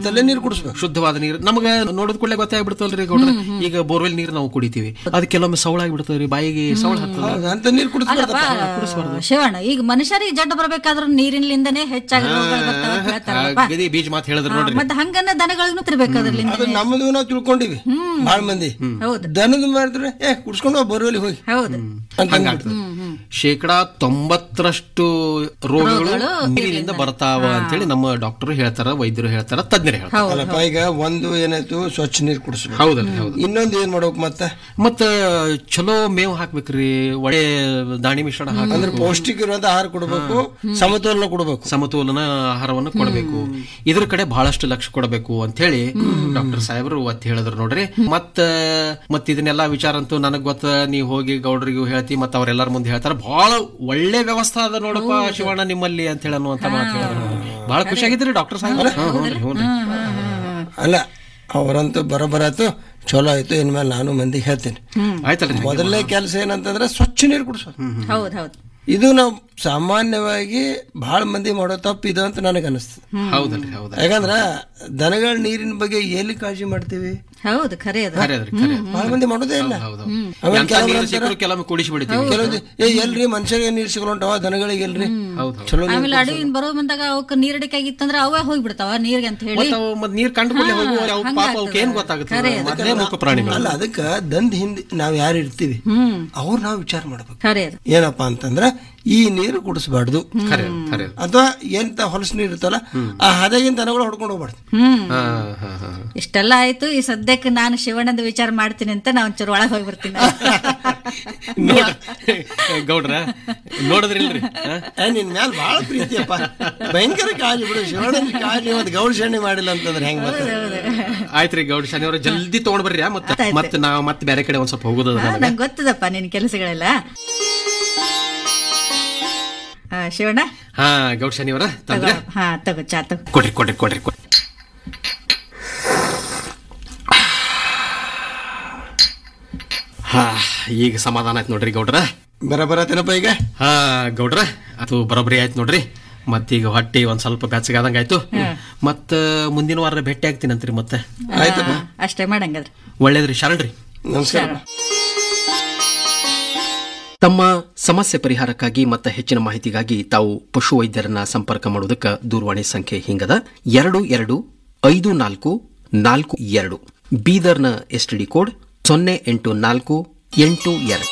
ಅಂತಲ್ಲೇ ನೀರು ಕುಡಿಸ್ಬೇಕು ಶುದ್ಧವಾದ ನೀರು ನಮಗ ನೋಡಿದ ಕೂಡಲೇ ಗೊತ್ತಾಗ್ಬಿಡ್ತಲ್ರಿ ಗೌಡ್ರ ಈಗ ಬೋರ್ವೆಲ್ ನೀರು ನಾವು ಕುಡಿತೀವಿ ಅದು ಕೆಲವೊಮ್ಮೆ ಸವಳ ಆಗ್ಬಿಡ್ತದ್ರಿ ಬಾಯಿಗೆ ಸವಳ ಹತ್ತದ ಹೌದು, ಅಂತ ನೀರು ಕುಡಿಸ್ಬಾರ್ದಪ್ಪ ಅಲ್ಲಪ್ಪ ಶಿವಣ್ಣ ಈಗ ಮನುಷ್ಯರಿಗೆ ಜಡ್ಡು ಬರ್ಬೇಕಾದ್ರೂ ನೀರಿನಿಂದನೇ ಹೆಚ್ಚಾಗಿ ರೋಗಗಳು ಬರ್ತಾವ ಅಂತ ಹೇಳ್ತಾರಲ್ಲಪ್ಪ ಗದಿ ಬೀಜ ಮಾತು ಹೇಳಿದ್ರು ನೋಡ್ರಿ ಮತ್ತೆ ಹಂಗನ್ನ ದನಗಳಿಗೂ ತಿರ್ಬೇಕು ಅದ್ರಲ್ಲಿಂದ ಅದು ನಮ್ಮದು ನಾವು ತಿಳ್ಕೊಂಡಿವಿ ಬಾಳ ಮಂದಿ ಹೌದು ದನದ ಮಾಡಿದ್ರೆ ಏ ಕುಡ್ಸ್ಕೊಂಡು ಹೋಗ್ ಬೋರ್ವೆಲ್ ಹೋಗಿ ಹೌದು ಅಂತ ಹಂಗಾಗ್ತದೆ ಶೇಕಡಾ ತೊಂಬತ್ತರಷ್ಟು ರೋಗಗಳು ನೀರಿನಿಂದ ಬರ್ತಾವ ಅಂತೇಳಿ ನಮ್ಮ ಡಾಕ್ಟರ್ ಹೇಳ್ತಾರ ವೈದ್ಯರು ಹೇಳ್ತಾರ ತಜ್ಞರು ಹೇಳ್ತಾರ ಅಲ್ಲಪ್ಪ ಈಗ ಒಂದು ಏನಾಯ್ತು ಸ್ವಚ್ಛ ನೀರು ಕುಡಿಸ್ಬೇಕು ಹೌದಲ್ರಿ ಹೌದು ಇನ್ನೊಂದು ಏನ್ ಮಾಡ್ಬೇಕು ಮತ್ತೆ ಮತ್ತ ಚಲೋ ಮೇವ್ ಹಾಕ್ಬೇಕ್ರಿ ಒಳ್ಳೆ ದಾಣಿ ಮಿಶ್ರಣ ಹಾಕಿ ಅಂದ್ರೆ ಪೌಷ್ಟಿಕ ಇರುವಂತ ಆಹಾರ ಕೊಡಬೇಕು ಸಮತೋಲನ ಕೊಡಬೇಕು ಸಮತೋಲನ ಆಹಾರವನ್ನು ಕೊಡಬೇಕು ಇದ್ರ ಕಡೆ ಬಹಳಷ್ಟು ಲಕ್ಷ್ಯ ಕೊಡಬೇಕು ಅಂತ ಹೇಳಿ ಡಾಕ್ಟರ್ ಸಾಹೇಬರು ಒತ್ತಿ ಹೇಳಿದ್ರು ನೋಡ್ರಿ ಮತ್ತ ಮತ್ ಇದನ್ನೆಲ್ಲಾ ವಿಚಾರ ಅಂತೂ ನನಗ್ ಗೊತ್ತ ನೀವ್ ಹೋಗಿ ಗೌಡ್ರಿಗೂ ಹೇಳ್ತಿ ಮತ್ತ ಅವ್ರೆಲ್ಲಾರ ಮುಂದೆ ಹೇಳ್ತಾರ ಬಹಳ ಒಳ್ಳೆ ವ್ಯವಸ್ಥೆ ಅದ ನೋಡಪ್ಪ ಶಿವಣ್ಣ ನಿಮ್ಮಲ್ಲಿ ಅಂತ ಹೇಳಿ ಅನ್ನುವಂತ ಮಾತು ಹೇಳಿದ್ರು ಬಹಳ ಖುಷಿ ಆಗಿದ್ರಿ ಡಾಕ್ಟರ್ ಸಾಹೇಬ್ ಹ್ಞೂ ಹ್ಞೂ ಅಲ್ಲ ಅವರಂತೂ ಬರೋಬರಾತು ಚಲೋ ಆಯ್ತು ಇನ್ಮೇಲೆ ನಾನು ಮಂದಿಗೆ ಹೇಳ್ತೀನಿ ಆಯ್ತಲ್ರಿ ಮೊದಲನೇ ಕೆಲಸ ಏನಂತಂದ್ರೆ ಸ್ವಚ್ಛ ನೀರು ಕುಡಿಸೋದು ಹೌದು ಹೌದು ಇದು ನಾವು ಸಾಮಾನ್ಯವಾಗಿ ಬಹಳ ಮಂದಿ ಮಾಡೋ ತಪ್ಪು ಇದು ಅಂತ ನನಗೆ ಅನಿಸ್ತದೆ ಹೌದಲ್ರಿ ಹೌದ ಯಾಕಂದ್ರ ದನಗಳ ನೀರಿನ ಬಗ್ಗೆ ಎಲ್ಲಿ ಕಾಳಜಿ ಮಾಡ್ತೀವಿ ಹೌದು ಖರೆ ಅದು ಖರೆ ಅದ್ರಿ ಖರೆ ಬಹಳ ಮಂದಿ ಮಾಡೋದೇ ಇಲ್ಲ ಹೌದು ಆಮೇಲೆ ಎಂತ ಕೆಲವ್ರು ನೀರು ಅಂತಾರ- ಸಿಕ್ಕರು ಕೆಲವೊಮ್ಮೆ ಕುಡಿಸಿ ಬಿಡ್ತೀವಿ ಕೆಲವೊಂದು ಏ ಎಲ್ರಿ ಮನುಷ್ಯರಿಗೆ ನೀರು ಸಿಗಲುಂಟವ ದನಗಳಿಗೆ ಎಲ್ರಿ ಹೌದು ಚಲೋ ನೀರು ಆಮೇಲೆ ಅಡವಿನ ಬರೋ ಬಂದಾಗ ಅವಕ್ಕೆ ನೀರಡಿಕೆ ಆಗಿತ್ತಂದ್ರೆ ಅವೇ ಹೋಗ್ಬಿಡ್ತಾವ ನೀರಿಗೆ ಅಂತ ಹೇಳಿ ಮತ್ತ ಅವು ಮತ್ ನೀರ್ ಕಂಡು ಕೂಡಲೇ ಹೋಗುವ ಅವು ಪಾಪ ಅವಕ್ಕೆ ಏನ್ ಗೊತ್ತಾಗುತ್ತೆ ಮೊದಲೇ ಮೂಕ ಪ್ರಾಣಿಗಳು ಅಲ್ಲ ಅದಕ್ಕ ದಂದ ಹಿಂದೆ ನಾವ್ ಯಾರು ಇರ್ತೀವಿ ಅವ್ರು ನಾವು ವಿಚಾರ ಮಾಡ್ಬೇಕು ಖರೆ ಅದು ಏನಪ್ಪಾ ಅಂತಂದ್ರ ಈ ನೀರು ಕುಡಿಸ್ಬಾರ್ದು ಖರೆ ಖರೆ ಅಥವಾ ಎಂತ ಹೊಲಸು ನೀರು ಇರ್ತಲ್ಲ ಆ ಹದಗಿನ ದನಗಳು ಹೊಡ್ಕೊಂಡು ಹೋಗ್ಬಾರ್ದು ಹ್ಮ್ ಹಾ ಹಾ ಹಾ ಇಷ್ಟೆಲ್ಲ ಆಯ್ತು ಈ ಸದ್ಯಕ್ಕೆ ನಾನು ಶಿವಣ್ಣದ ವಿಚಾರ ಮಾಡ್ತೀನಿ ಅಂತ ನಾ ಒಂಚೂರು ಒಳಗೆ ಹೋಗಿ ಬರ್ತೀನಿ ನೋಡ ಗೌಡ್ರ ನೋಡಿದ್ರಿಲ್ರಿ ಹಾ? ಏ, ನಿನ್ ಮ್ಯಾಲ ಬಹಳ ಪ್ರೀತಿಯಪ್ಪ ಭಯಂಕರ ಕಾಳಜಿ ಬಿಡು ಶಿವಣ್ಣನ ಕಾಳಜಿ ಮತ್ತೆ ಗೌಡ ಶೆಣ್ಣೆ ಮಾಡಿಲ್ಲ ಅಂತಂದ್ರೆ ಹೆಂಗ್ ಬರ್ತದೆ ಆಯ್ತ್ರಿ ಗೌಡ ಶನಿವಾರ ಜಲ್ದಿ ತಗೊಂಡ್ ಬರ್ರಿ ಆ, ಮತ್ತ ಮತ್ತ ನಾವ್ ಮತ್ತೆ ಬೇರೆ ಕಡೆ ಒಂದ್ ಸ್ವಲ್ಪ ಹೋಗುದ ನಂಗೆ ಗೊತ್ತದಪ್ಪ ನಿನ್ ಕೆಲಸಗಳೆಲ್ಲ ಆ, ಶಿವಣ್ಣ ಹಾ ಗೌಡ ಶನಿವಾರ ತಂದ್ರೆ ತಗೋ ಹಾ ತಗೋ ಚಾ ತಗೋ ಕೊಡ್ರಿ ಕೊಡ್ರಿ ಕೊಡ್ರಿ ಕೊಡ್ರಿ ಹಾ ಈಗ ಸಮಾಧಾನ ಆಯ್ತು ನೋಡ್ರಿ ಗೌಡ್ರ ಬರಬರತೇನಪ್ಪ ಈಗ ಹಾ ಗೌಡ್ರ ಅದು ಬರೋಬ್ಬರಿ ಆಯ್ತು ನೋಡ್ರಿ ಮತ್ತೀಗ ಹೊಟ್ಟಿ ಒಂದ್ ಸ್ವಲ್ಪ ಬೆಚ್ಚಗಾದಂಗ ಆಯ್ತು ಮತ್ತ ಮುಂದಿನ ವಾರ ಭೇಟಿ ಆಗ್ತೀನಂತ್ರಿ ಮತ್ತೆ ಆಯ್ತಪ್ಪ ಅಷ್ಟೇ ಮಾಡಂಗದ್ರ ಒಳ್ಳೇದ್ರಿ ಶರಣ್ರಿ ನಮಸ್ಕಾರ ತಮ್ಮ ಸಮಸ್ಯೆ ಪರಿಹಾರಕ್ಕಾಗಿ ಮತ್ತು ಹೆಚ್ಚಿನ ಮಾಹಿತಿಗಾಗಿ ತಾವು ಪಶು ವೈದ್ಯರನ್ನ ಸಂಪರ್ಕ ಮಾಡುವುದಕ್ಕೆ ದೂರವಾಣಿ ಸಂಖ್ಯೆ ಹಿಂಗದ ಎರಡು ಎರಡು ಐದು ನಾಲ್ಕು ನಾಲ್ಕು ಎರಡು ಬೀದರ್ನ ಎಸ್ಟಿಡಿ ಕೋಡ್ ಸೊನ್ನೆ ಎಂಟು ನಾಲ್ಕು ಎಂಟು ಎರಡು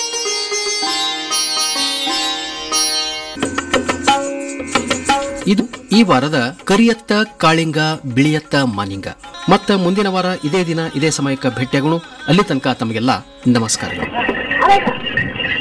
ಇದು ಈ ವಾರದ ಕರಿಯತ್ತ ಕಾಳಿಂಗ ಬಿಳಿಯತ್ತ ಮಾನಿಂಗ ಮತ್ತ ಮುಂದಿನ ವಾರ ಇದೇ ದಿನ ಇದೇ ಸಮಯಕ್ಕೆ ಭೇಟಿಯಾಗೋಣ ಅಲ್ಲಿ ತನಕ ತಮಗೆಲ್ಲ ನಮಸ್ಕಾರಗಳು